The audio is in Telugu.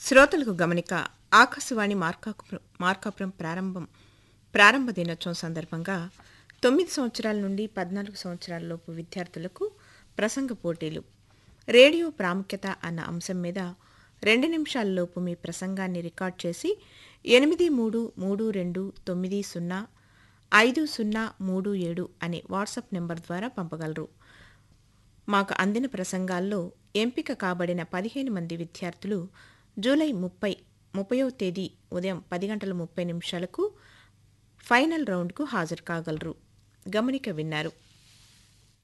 శ్రోతలకు గమనిక ఆకాశవాణి మార్కాపురం మార్కాపురం ప్రారంభం ప్రారంభ దినోత్సవం సందర్భంగా తొమ్మిది సంవత్సరాల నుండి పద్నాలుగు సంవత్సరాలలోపు విద్యార్థులకు ప్రసంగ పోటీలు రేడియో ప్రాముఖ్యత అన్న అంశం మీద రెండు నిమిషాలలోపు మీ ప్రసంగాన్ని రికార్డ్ చేసి ఎనిమిది మూడు మూడు రెండు తొమ్మిది సున్నా ఐదు సున్నా మూడు ఏడు అనే వాట్సాప్ నెంబర్ ద్వారా పంపగలరు మాకు అందిన ప్రసంగాల్లో ఎంపిక కాబడిన పదిహేను మంది విద్యార్థులు జూలై ముప్పై ముప్పయో తేదీ ఉదయం పది గంటల ముప్పై నిమిషాలకు ఫైనల్ రౌండ్కు హాజరు కాగలరు గమనిక విన్నారు